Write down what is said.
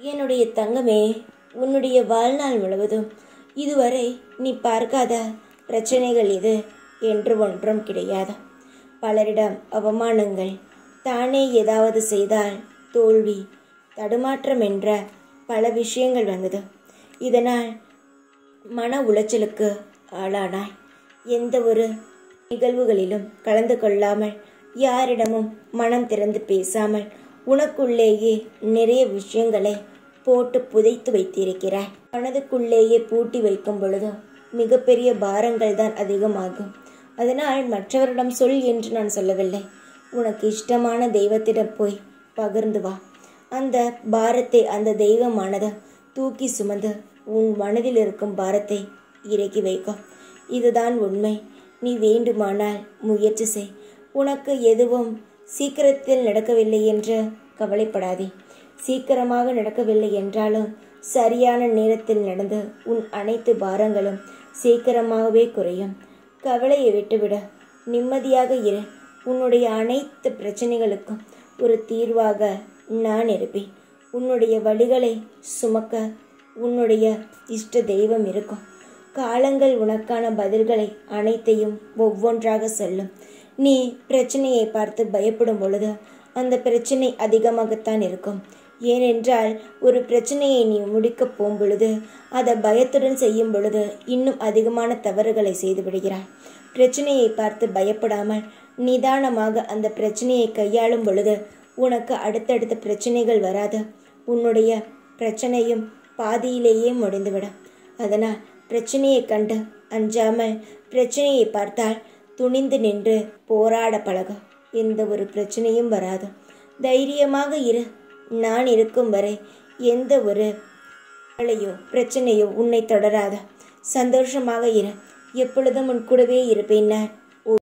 என்னுடைய தங்கமே உன்னுடைய வாழ்நாள் முழுவதும் இதுவரை நீ பார்க்காத பிரச்சனைகள் இது என்று ஒன்றும் கிடையாது பலரிடம் அவமானங்கள் தானே ஏதாவது செய்தால் தோல்வி தடுமாற்றம் என்ற பல விஷயங்கள் வந்தது இதனால் மன உளைச்சலுக்கு ஆளானாய் எந்த ஒரு நிகழ்வுகளிலும் கலந்து கொள்ளாமல் யாரிடமும் மனம் திறந்து பேசாமல் உனக்குள்ளேயே நிறைய விஷயங்களை போட்டு புதைத்து வைத்திருக்கிறாய் மனதுக்குள்ளேயே பூட்டி வைக்கும் பொழுது மிகப்பெரிய பாரங்கள் தான் அதிகமாகும் அதனால் மற்றவரிடம் சொல் என்று நான் சொல்லவில்லை உனக்கு இஷ்டமான தெய்வத்திடம் போய் பகிர்ந்து வா அந்த பாரத்தை அந்த தெய்வமானது தூக்கி சுமந்து உன் மனதில் இருக்கும் பாரத்தை இறக்கி வைக்கும் இதுதான் உண்மை நீ வேண்டுமானால் முயற்சி செய் உனக்கு எதுவும் சீக்கிரத்தில் நடக்கவில்லை என்று கவலைப்படாதே சீக்கிரமாக நடக்கவில்லை என்றாலும் சரியான நேரத்தில் நடந்து உன் அனைத்து பாரங்களும் சீக்கிரமாகவே குறையும் கவலையை விட்டுவிட நிம்மதியாக இரு உன்னுடைய அனைத்து பிரச்சனைகளுக்கும் ஒரு தீர்வாக நான் இருப்பேன் உன்னுடைய வழிகளை சுமக்க உன்னுடைய இஷ்ட தெய்வம் இருக்கும் காலங்கள் உனக்கான பதில்களை அனைத்தையும் ஒவ்வொன்றாக சொல்லும் நீ பிரச்சனையை பார்த்து பயப்படும் பொழுது அந்த பிரச்சனை அதிகமாகத்தான் இருக்கும் ஏனென்றால் ஒரு பிரச்சனையை நீ முடிக்கப் போகும் பொழுது அதை பயத்துடன் செய்யும் பொழுது இன்னும் அதிகமான தவறுகளை செய்து விடுகிறாய் பிரச்சனையை பார்த்து பயப்படாமல் நிதானமாக அந்த பிரச்சனையை கையாளும் பொழுது உனக்கு அடுத்தடுத்த பிரச்சனைகள் வராது உன்னுடைய பிரச்சனையும் பாதியிலேயே முடிந்துவிடும் அதனால் பிரச்சனையை கண்டு அஞ்சாமல் பிரச்சனையை பார்த்தால் துணிந்து நின்று போராட பழக எந்த ஒரு பிரச்சனையும் வராது தைரியமாக இரு நான் இருக்கும் வரை எந்த ஒரு கவலையோ பிரச்சனையோ உன்னை தொடராத சந்தோஷமாக இரு எப்பொழுதும் உன் கூடவே இருப்பேன் நான்